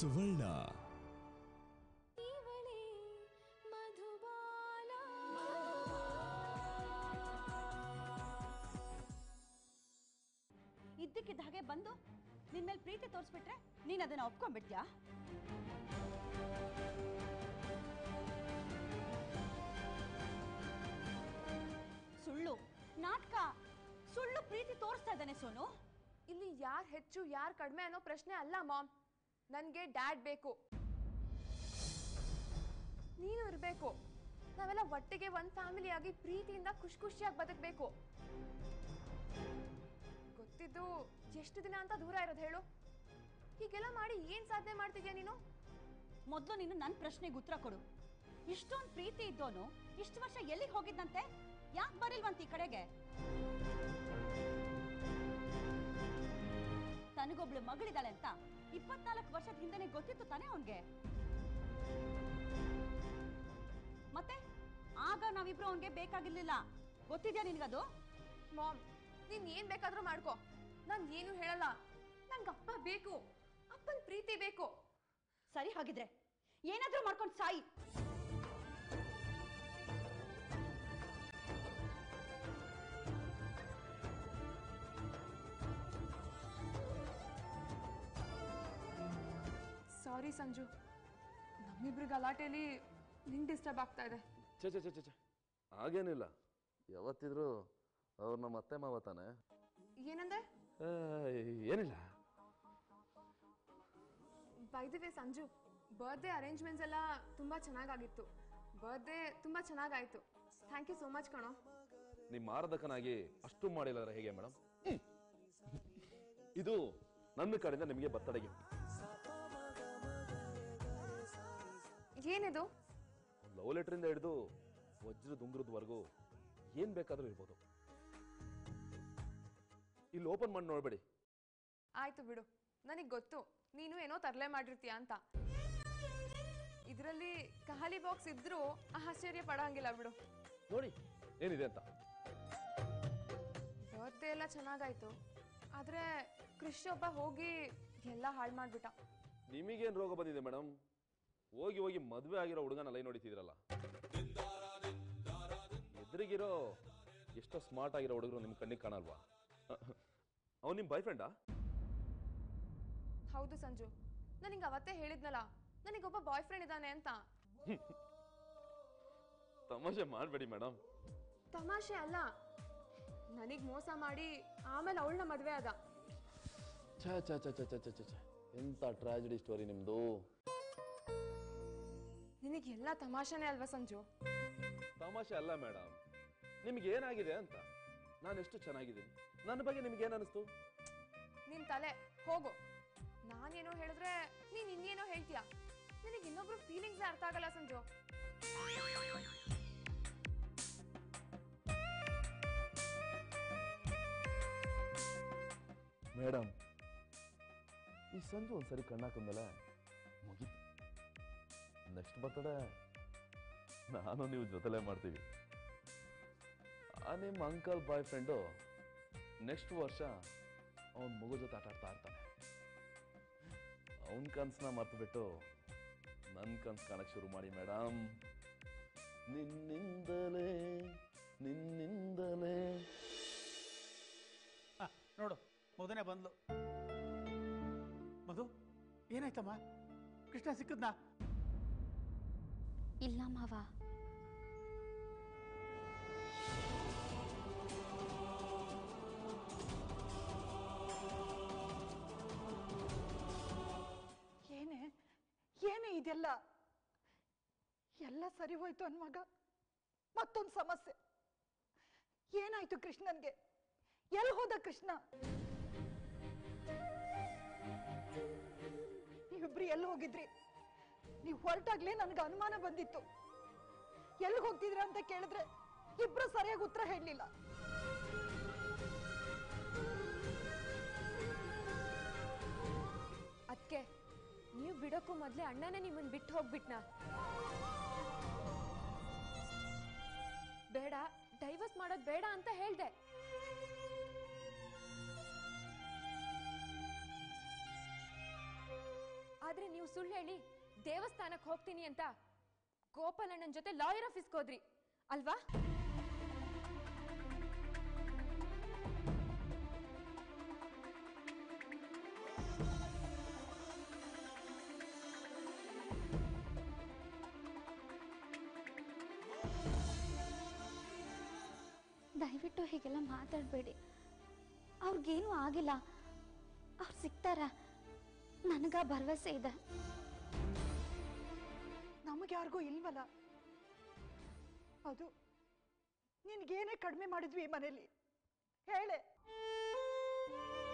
ಸುವರ್ಣ ಇವಳೇ ಮಧುಬಾಲ ಇದ್ದಕ್ಕಿದ್ದ ಹಾಗೆ ಬಂದು ನಿನ್ ಮೇಲೆ ಪ್ರೀತಿ ತೋರಿಸ್ಬಿಟ್ರೆ ನೀನ್ ಅದನ್ನ ಒಪ್ಕೊಂಡ್ಬಿಡ್ತೀಯಾ ಸುಳ್ಳು ನಾಟಕ ಸುಳ್ಳು ಪ್ರೀತಿ ತೋರಿಸ್ತಾ ಇದ್ದಾನೆ ಸೋನು ಇಲ್ಲಿ ಯಾರು ಹೆಚ್ಚು ಯಾರು ಕಡಿಮೆ ಅನ್ನೋ ಪ್ರಶ್ನೆ ಅಲ್ಲ ಮಾಮ್ ನನಗೆ ಡ್ಯಾಡ್ ಬೇಕು ನೀನು ಇರಬೇಕು ನಾವೆಲ್ಲ ಒಟ್ಟಿಗೆ ಒಂದು ಫ್ಯಾಮಿಲಿಯಾಗಿ ಪ್ರೀತಿಯಿಂದ ಖುಷಿ ಖುಷಿಯಾಗಿ ಬದುಕಬೇಕು ಗೊತ್ತಿದ್ದು ಎಷ್ಟು ದಿನ ಅಂತ ದೂರ ಇರೋದು ಹೇಳು ಹೀಗೆಲ್ಲ ಮಾಡಿ ಏನ್ ಸಾಧನೆ ಮಾಡ್ತಿದ್ಯಾ ನೀನು ಮೊದಲು ನೀನು ನನ್ನ ಪ್ರಶ್ನೆಗೆ ಉತ್ತರ ಕೊಡು ಇಷ್ಟೊಂದು ಪ್ರೀತಿ ಇದ್ದೋನು ಇಷ್ಟು ವರ್ಷ ಎಲ್ಲಿಗೆ ಹೋಗಿದ್ದಂತೆ ಯಾಕೆ ಬರಿಲ್ವಂತ ಈ ಕಡೆಗೆ ತನಗೊಬ್ಳು ಮಗಳಿದ್ದಾಳೆ ಅಂತ ಇಪ್ಪತ್ನಾಲ್ಕು ವರ್ಷದ ಹಿಂದೆನೆ ಗೊತ್ತಿತ್ತು ತಾನೇ ಅವನ್ಗೆ ಮತ್ತೆ ಆಗ ನಾವಿಬ್ರು ಅವನ್ಗೆ ಬೇಕಾಗಿರ್ಲಿಲ್ಲ ಗೊತ್ತಿದ್ಯಾ ನಿನ್ಗದು ಮಾಮ್ ನೀನ್ ಏನ್ ಬೇಕಾದ್ರೂ ಮಾಡ್ಕೋ ನಾನ್ ಏನು ಹೇಳಲ್ಲ ನಂಗೆ ಅಪ್ಪ ಬೇಕು ಅಪ್ಪನ ಪ್ರೀತಿ ಬೇಕು ಸರಿ ಹಾಗಿದ್ರೆ ಏನಾದ್ರೂ ಮಾಡ್ಕೊಂಡು ಸಾಯಿ ಸಾರಿ ಸಂಜು ನಮ್ಮಿಬ್ರ ಗಲಾಟೆಲಿ ನಿಂಗೆ ಡಿಸ್ಟರ್ಬ್ ಆಗ್ತಾ ಇದೆ ಛೆ ಛೆ ಛೆ ಛೆ ಛೆ ಹಾಗೇನಿಲ್ಲ ಯಾವತ್ತಿದ್ರು ಅವ್ರು ನಮ್ಮ ಅತ್ತೆ ಮಾವ ತಾನೆ ಏನಂದೆ ಆ, ಏನಿಲ್ಲ ಬೈದಿವೆ ಸಂಜು ಬರ್ತ್ಡೇ ಅರೇಂಜ್ಮೆಂಟ್ಸ್ ಎಲ್ಲ ತುಂಬಾ ಚೆನ್ನಾಗಾಗಿತ್ತು ಬರ್ತ್ಡೇ ತುಂಬಾ ಚೆನ್ನಾಗಾಯ್ತು ಥ್ಯಾಂಕ್ ಯು ಸೋ ಮಚ್ ಕಣೋ ನಿಮ್ಮ ಮಾರದಕನಾಗಿ ಅಷ್ಟು ಮಾಡಿಲ್ಲ ಹೇಗೆ ಮೇಡಮ್ ಇದು ನನ್ನ ಕಡೆಯಿಂದ ನಿಮಗೆ ಬರ್ತಡೆ ಗಿಫ್ಟ್ ಏನಿದು ಲವ್ ಲೆಟ್ರಿಂದ ಹಿಡಿದು ವಜ್ರದ ಉಂಗುರದವರೆಗೂ ಏನ್ ಬೇಕಾದ್ರೂ ಇರ್ಬೋದು ಇಲ್ಲಿ ಓಪನ್ ಮಾಡಿ ನೋಡ್ಬೇಡಿ ಆಯ್ತು ಬಿಡು ನನಗೆ ಗೊತ್ತು ನೀನು ಏನೋ ತರಲೆ ಮಾಡಿರ್ತೀಯ ಅಂತ ಇದರಲ್ಲಿ ಕಹಾಲಿ ಬಾಕ್ಸ್ ಇದ್ರೂ ಆಶ್ಚರ್ಯ ಪಡೋಂಗಿಲ್ಲ ಬಿಡು ನೋಡಿ ಏನಿದೆ ಅಂತ ಬರ್ತ್ಡೇ ಎಲ್ಲ ಚೆನ್ನಾಗಾಯ್ತು ಆದ್ರೆ ಕೃಷಿ ಒಬ್ಬ ಹೋಗಿ ಎಲ್ಲ ಹಾಳು ಮಾಡ್ಬಿಟ್ಟ ನಿಮಗೇನ್ ರೋಗ ಬಂದಿದೆ ಮೇಡಮ್ ಹೋಗಿ ಹೋಗಿ ಮದುವೆ ಆಗಿರೋ ಹುಡುಗನ ಲೈ ನೋಡಿತಿದ್ರಲ್ಲ ಎದುರಿಗಿರೋ ಎಷ್ಟೋ ಸ್ಮಾರ್ಟ್ ಆಗಿರೋ ಹುಡುಗರು ನಿಮ್ ಕಣ್ಣಿಗೆ ಕಾಣಲ್ವಾ ಅವ್ನು ನಿಮ್ ಬಾಯ್ ಫ್ರೆಂಡಾ ಹೌದು ಸಂಜು ನನಗೆ ಅವತ್ತೇ ಹೇಳಿದ್ನಲ್ಲ ನನಗೊಬ್ಬ ಬಾಯ್ ಫ್ರೆಂಡ್ ಇದ್ದಾನೆ ಅಂತ ತಮಾಷೆ ಮಾಡಬೇಡಿ ಮೇಡಮ್ ತಮಾಷೆ ಅಲ್ಲ ನನಗ್ ಮೋಸ ಮಾಡಿ ಆಮೇಲೆ ಅವಳನ್ನ ಮದ್ವೆ ಆದ ಛ ಛ ಛ ಛ ಛ ಛ ಛ ಛ. ಎಂತ ಟ್ರಾಜಿಡಿ ಸ್ಟೋರಿ ನಿಮ್ದು ನಿನಗೆಲ್ಲ ತಮಾಷೆನೇ ಅಲ್ವಾ ಸಂಜು ತಮಾಷೆ ಅಲ್ಲ ಮೇಡಮ್ ನಿಮ್ಗೆ ಏನಾಗಿದೆ ಅಂತ ನಾನು ಎಷ್ಟು ಚೆನ್ನಾಗಿದ್ದೀನಿ ನನ್ನ ಬಗ್ಗೆ ನಿಮ್ಗೆ ಏನ್ ಅನಿಸ್ತು ನಿನ್ ತಲೆ ಹೋಗು ನಾನೇನೋ ಹೇಳಿದ್ರೆ ನೀನ್ ಇನ್ನೇನೋ ಹೇಳ್ತೀಯ ನಿನಗೆ ಇನ್ನೊಬ್ರು ಫೀಲಿಂಗ್ಸ್ ಅರ್ಥ ಆಗಲ್ಲ ಸಂಜು ಮೇಡಮ್ ಈ ಸಂಜೆ ಒಂದ್ಸರಿ ಕಣ್ಣಾಕಂದಲ್ಲ ಮುಗೀತು ನೆಕ್ಸ್ಟ್ ಬರ್ತಡೆ ನಾನು ನೀವು ಜೊತೆಲೇ ಮಾಡ್ತೀವಿ ಆ ನಿಮ್ಮ ಅಂಕಲ್ ಬಾಯ್ ಫ್ರೆಂಡು ನೆಕ್ಸ್ಟ್ ವರ್ಷ ಅವನ ಮಗು ಜೊತೆ ಆಟ ಆಡ್ತಾ ಇರ್ತಾನೆ ಅವನ ಕನ್ಸನ್ನ ಮರ್ತು ಬಿಟ್ಟು ನನ್ನ ಕನ್ಸು ಕಾಣಕ್ಕೆ ಶುರು ಮಾಡಿ ಮೇಡಮ್ ನಿನ್ನಿಂದಲೇ ನಿನ್ನಿಂದಲೇ ಆ, ನೋಡು ಮಧುನೇ ಬಂದ್ಲು ಮಧು ಏನಾಯ್ತಮ್ಮ ಕೃಷ್ಣ ಸಿಕ್ಕದ್ನಾ ಇಲ್ಲ ಮಾವ ಏನೇ ಏನೇ ಇದೆಲ್ಲ ಎಲ್ಲ ಸರಿ ಹೋಯ್ತು ಅನ್ ಮಗ ಮತ್ತೊಂದು ಸಮಸ್ಯೆ ಏನಾಯ್ತು ಕೃಷ್ಣನ್ಗೆ ಎಲ್ಲಿ ಹೋದ ಕೃಷ್ಣ ನೀವಿಬ್ರು ಎಲ್ಲಿ ಹೋಗಿದ್ರಿ ನೀವು ಹೊರಟಾಗ್ಲೇ ನನ್ಗೆ ಅನುಮಾನ ಬಂದಿತ್ತು ಎಲ್ಲಿ ಹೋಗ್ತಿದ್ರ ಅಂತ ಕೇಳಿದ್ರೆ ಇಬ್ರು ಸರಿಯಾಗಿ ಉತ್ತರ ಹೇಳಲಿಲ್ಲ ಅದಕ್ಕೆ ನೀವು ಬಿಡೋಕ್ಕೂ ಮೊದಲೇ ಅಣ್ಣನೇ ನಿಮ್ಮನ್ನ ಬಿಟ್ಟು ಹೋಗ್ಬಿಟ್ನಾ ಬೇಡ ಡೈವರ್ಸ್ ಮಾಡೋದು ಬೇಡ ಅಂತ ಹೇಳ್ದೆ ಆದ್ರೆ ನೀವು ಸುಳ್ಳು ಹೇಳಿ ದೇವಸ್ಥಾನಕ್ಕೆ ಹೋಗ್ತೀನಿ ಅಂತ ಗೋಪಾಲಣ್ಣನ ಜೊತೆ ಲಾಯರ್ ಆಫೀಸ್ಗೆ ಹೋದ್ರಿ ಅಲ್ವಾ ದಯವಿಟ್ಟು ಹೀಗೆಲ್ಲ ಮಾತಾಡಬೇಡಿ ಅವ್ರಿಗೇನೂ ಆಗಿಲ್ಲ ಅವ್ರು ಸಿಗ್ತಾರ ನನಗ ಭರವಸೆ ಇದೆ ನಮಗೆ ಯಾರಿಗೂ ಇಲ್ವಲ್ಲ ಅದು ನಿನ್ಗೇನೇ ಕಡಿಮೆ ಮಾಡಿದ್ವಿ ಈ ಮನೇಲಿ ಹೇಳೆ